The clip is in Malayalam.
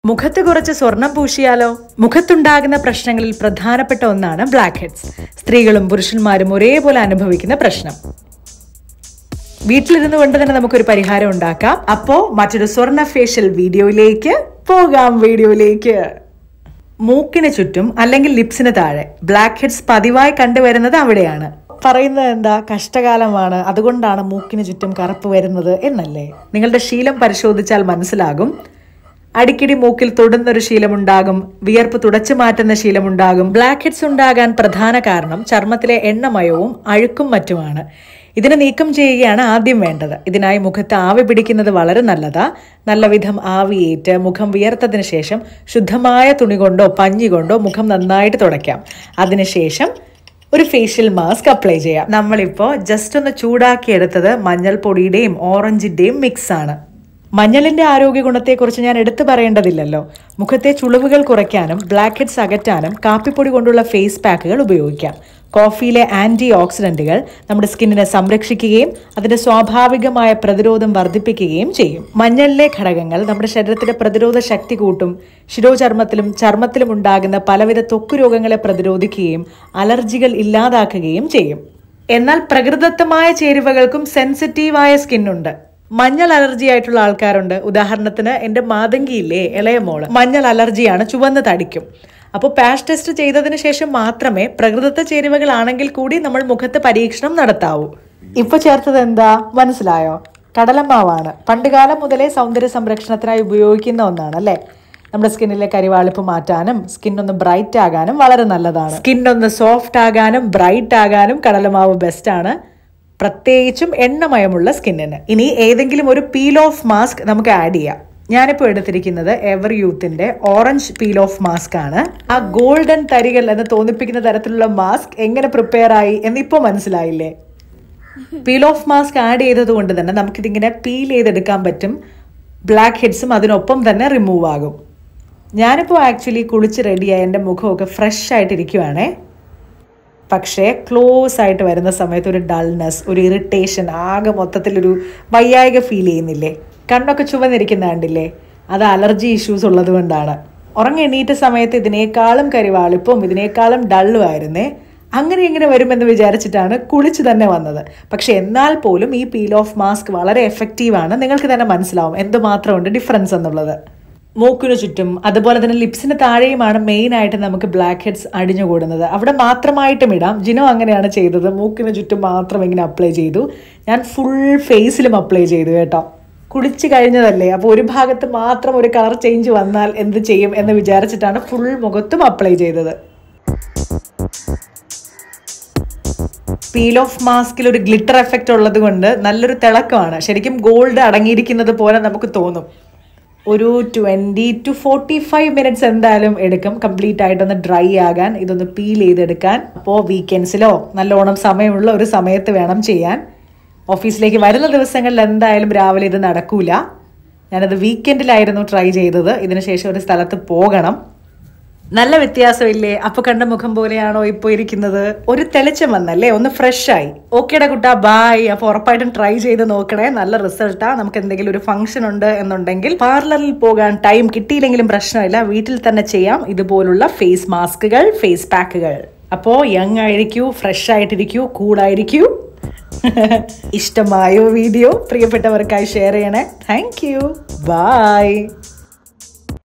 മുഖത്ത് കുറച്ച് സ്വർണം പൂശിയാലോ മുഖത്തുണ്ടാകുന്ന പ്രശ്നങ്ങളിൽ പ്രധാനപ്പെട്ട ഒന്നാണ് ബ്ലാക്ക് ഹെഡ്സ് സ്ത്രീകളും പുരുഷന്മാരും ഒരേപോലെ അനുഭവിക്കുന്ന പ്രശ്നം വീട്ടിലിരുന്നു കൊണ്ട് തന്നെ നമുക്കൊരു പരിഹാരം ഉണ്ടാക്കാം അപ്പോ മറ്റൊരു സ്വർണ്ണ ഫേഷ്യൽ വീഡിയോയിലേക്ക് പോകാം വീഡിയോയിലേക്ക് മൂക്കിന് ചുറ്റും അല്ലെങ്കിൽ ലിപ്സിന് താഴെ ബ്ലാക്ക് ഹെഡ്സ് പതിവായി കണ്ടുവരുന്നത് അവിടെയാണ് പറയുന്നത് എന്താ കഷ്ടകാലമാണ് അതുകൊണ്ടാണ് മൂക്കിന് ചുറ്റും കറുപ്പ് വരുന്നത് എന്നല്ലേ നിങ്ങളുടെ ശീലം പരിശോധിച്ചാൽ മനസ്സിലാകും അടിക്കടി മൂക്കിൽ തൊടുന്നൊരു ശീലമുണ്ടാകും വിയർപ്പ് തുടച്ചു മാറ്റുന്ന ശീലമുണ്ടാകും ബ്ലാക്ക് ഹെഡ്സ് ഉണ്ടാകാൻ പ്രധാന കാരണം ചർമ്മത്തിലെ എണ്ണമയവും അഴുക്കും മറ്റുമാണ് ഇതിനെ നീക്കം ചെയ്യുകയാണ് ആദ്യം വേണ്ടത് ഇതിനായി മുഖത്ത് ആവി പിടിക്കുന്നത് വളരെ നല്ലതാ നല്ല വിധം ആവിയേറ്റ് മുഖം വിയർത്തതിന് ശേഷം ശുദ്ധമായ തുണി കൊണ്ടോ പഞ്ഞി കൊണ്ടോ മുഖം നന്നായിട്ട് തുടയ്ക്കാം അതിനുശേഷം ഒരു ഫേഷ്യൽ മാസ്ക് അപ്ലൈ ചെയ്യാം നമ്മളിപ്പോൾ ജസ്റ്റ് ഒന്ന് ചൂടാക്കിയെടുത്തത് മഞ്ഞൾപ്പൊടിയുടെയും ഓറഞ്ചിന്റെയും മിക്സ് ആണ് മഞ്ഞളിന്റെ ആരോഗ്യ ഗുണത്തെക്കുറിച്ച് ഞാൻ എടുത്തു പറയേണ്ടതില്ലല്ലോ മുഖത്തെ ചുളിവുകൾ കുറയ്ക്കാനും ബ്ലാക്ക് ഹെഡ്സ് അകറ്റാനും കാപ്പിപ്പൊടി കൊണ്ടുള്ള ഫേസ് പാക്കുകൾ ഉപയോഗിക്കാം കോഫിയിലെ ആന്റി ഓക്സിഡന്റുകൾ നമ്മുടെ സ്കിന്നിനെ സംരക്ഷിക്കുകയും അതിന്റെ സ്വാഭാവികമായ പ്രതിരോധം വർദ്ധിപ്പിക്കുകയും ചെയ്യും മഞ്ഞളിലെ ഘടകങ്ങൾ നമ്മുടെ ശരീരത്തിന്റെ പ്രതിരോധ ശക്തി കൂട്ടും ശിരോചർമ്മത്തിലും ചർമ്മത്തിലും ഉണ്ടാകുന്ന പലവിധ ത്വക്ക് രോഗങ്ങളെ പ്രതിരോധിക്കുകയും അലർജികൾ ഇല്ലാതാക്കുകയും ചെയ്യും എന്നാൽ പ്രകൃതിദത്തമായ ചേരുവകൾക്കും സെൻസിറ്റീവായ സ്കിന്നുണ്ട് മഞ്ഞൾ അലർജി ആയിട്ടുള്ള ആൾക്കാരുണ്ട് ഉദാഹരണത്തിന് എൻ്റെ മാതങ്കിയില്ലേ ഇളയ മോള് മഞ്ഞൾ അലർജിയാണ് ചുവന്ന് തടിക്കും അപ്പോൾ പാഷ് ടെസ്റ്റ് ചെയ്തതിന് ശേഷം മാത്രമേ പ്രകൃതിദത്ത ചേരുവകളാണെങ്കിൽ കൂടി നമ്മൾ മുഖത്ത് പരീക്ഷണം നടത്താവൂ ഇപ്പൊ ചേർത്തത് എന്താ മനസ്സിലായോ കടലമാവാണ് പണ്ടുകാലം മുതലേ സൗന്ദര്യ സംരക്ഷണത്തിനായി ഉപയോഗിക്കുന്ന ഒന്നാണ് അല്ലേ നമ്മുടെ സ്കിന്നിലെ കരിവാളിപ്പ് മാറ്റാനും സ്കിൻ ഒന്ന് ബ്രൈറ്റ് ആകാനും വളരെ നല്ലതാണ് സ്കിൻ ഒന്ന് സോഫ്റ്റ് ആകാനും ബ്രൈറ്റ് ആകാനും കടലമാവ് ബെസ്റ്റ് ആണ് പ്രത്യേകിച്ചും എണ്ണമയമുള്ള സ്കിന്നിന് ഇനി ഏതെങ്കിലും ഒരു പീൽ ഓഫ് മാസ്ക് നമുക്ക് ആഡ് ചെയ്യാം ഞാനിപ്പോൾ എടുത്തിരിക്കുന്നത് എവർ യൂത്തിന്റെ ഓറഞ്ച് പീൽ ഓഫ് മാസ്ക് ആണ് ആ ഗോൾഡൻ തരികൾ എന്ന് തോന്നിപ്പിക്കുന്ന തരത്തിലുള്ള മാസ്ക് എങ്ങനെ പ്രിപ്പയർ ആയി എന്നിപ്പോൾ മനസ്സിലായില്ലേ പീൽ ഓഫ് മാസ്ക് ആഡ് ചെയ്തത് കൊണ്ട് തന്നെ നമുക്കിതിങ്ങനെ പീൽ ചെയ്തെടുക്കാൻ പറ്റും ബ്ലാക്ക് ഹെഡ്സും അതിനൊപ്പം തന്നെ റിമൂവ് ആകും ഞാനിപ്പോൾ ആക്ച്വലി കുളിച്ച് റെഡിയായി എൻ്റെ മുഖമൊക്കെ ഫ്രഷ് ആയിട്ടിരിക്കുവാണേ പക്ഷേ ക്ലോസ് ആയിട്ട് വരുന്ന സമയത്ത് ഒരു ഡൾനെസ് ഒരു ഇറിറ്റേഷൻ ആകെ മൊത്തത്തിലൊരു വയ്യായിക ഫീൽ ചെയ്യുന്നില്ലേ കണ്ണൊക്കെ ചുവന്നിരിക്കുന്ന കണ്ടില്ലേ അത് അലർജി ഇഷ്യൂസ് ഉള്ളത് കൊണ്ടാണ് ഉറങ്ങി എണീറ്റ സമയത്ത് ഇതിനേക്കാളും കരിവാളിപ്പും ഇതിനേക്കാളും ഡള്ളും ആയിരുന്നേ അങ്ങനെ ഇങ്ങനെ വരുമെന്ന് വിചാരിച്ചിട്ടാണ് കുളിച്ച് തന്നെ വന്നത് പക്ഷെ എന്നാൽ പോലും ഈ പീൽ ഓഫ് മാസ്ക് വളരെ എഫക്റ്റീവാണ് നിങ്ങൾക്ക് തന്നെ മനസ്സിലാവും എന്തുമാത്രമുണ്ട് ഡിഫറൻസ് എന്നുള്ളത് മൂക്കിന് ചുറ്റും അതുപോലെ തന്നെ ലിപ്സിന് താഴെയുമാണ് മെയിൻ ആയിട്ട് നമുക്ക് ബ്ലാക്ക് ഹെഡ്സ് അടിഞ്ഞുകൂടുന്നത് അവിടെ മാത്രമായിട്ടും ഇടാം ജിനോ അങ്ങനെയാണ് ചെയ്തത് മൂക്കിന് ചുറ്റും മാത്രം ഇങ്ങനെ അപ്ലൈ ചെയ്തു ഞാൻ ഫുൾ ഫേസിലും അപ്ലൈ ചെയ്തു കേട്ടോ കുളിച്ച് കഴിഞ്ഞതല്ലേ അപ്പോൾ ഒരു ഭാഗത്ത് മാത്രം ഒരു കളർ ചേഞ്ച് വന്നാൽ എന്ത് ചെയ്യും എന്ന് വിചാരിച്ചിട്ടാണ് ഫുൾ മുഖത്തും അപ്ലൈ ചെയ്തത് പീൽ ഓഫ് മാസ്കിൽ ഒരു ഗ്ലിറ്റർ എഫക്റ്റ് ഉള്ളത് കൊണ്ട് നല്ലൊരു തിളക്കമാണ് ശരിക്കും ഗോൾഡ് അടങ്ങിയിരിക്കുന്നത് പോലെ നമുക്ക് തോന്നും ഒരു twenty to forty five minutes എന്തായാലും എടുക്കും കംപ്ലീറ്റ് ആയിട്ടൊന്ന് ഡ്രൈ ആകാൻ ഇതൊന്ന് പീൽ ചെയ്തെടുക്കാൻ അപ്പോൾ വീക്കെൻഡ്സിലോ നല്ലോണം സമയമുള്ള ഒരു സമയത്ത് വേണം ചെയ്യാൻ ഓഫീസിലേക്ക് വരുന്ന ദിവസങ്ങളിൽ എന്തായാലും രാവിലെ ഇത് നടക്കൂല ഞാനത് വീക്കെൻഡിലായിരുന്നു ട്രൈ ചെയ്തത് ഇതിന് ശേഷം ഒരു സ്ഥലത്ത് പോകണം നല്ല വ്യത്യാസമില്ലേ അപ്പൊ കണ്ട മുഖം പോലെയാണോ ഇപ്പൊ ഇരിക്കുന്നത് ഒരു തെളിച്ചം വന്നല്ലേ ഒന്ന് ഫ്രഷ് ആയി ഓക്കേടാ കുട്ടാ ബായ് അപ്പൊ ഉറപ്പായിട്ടും ട്രൈ ചെയ്ത് നോക്കണേ നല്ല റിസൾട്ടാ നമുക്ക് എന്തെങ്കിലും ഒരു ഫംഗ്ഷൻ ഉണ്ട് എന്നുണ്ടെങ്കിൽ പാർലറിൽ പോകാൻ ടൈം കിട്ടിയില്ലെങ്കിലും പ്രശ്നമില്ല വീട്ടിൽ തന്നെ ചെയ്യാം ഇതുപോലുള്ള ഫേസ് മാസ്കുകൾ ഫേസ് പാക്കുകൾ അപ്പോ യങ് ആയിരിക്കൂ ഫ്രഷ് ആയിട്ടിരിക്കൂ കൂളായിരിക്കൂ ഇഷ്ടമായോ വീഡിയോ പ്രിയപ്പെട്ടവർക്കായി ഷെയർ ചെയ്യണേ താങ്ക് യു ബൈ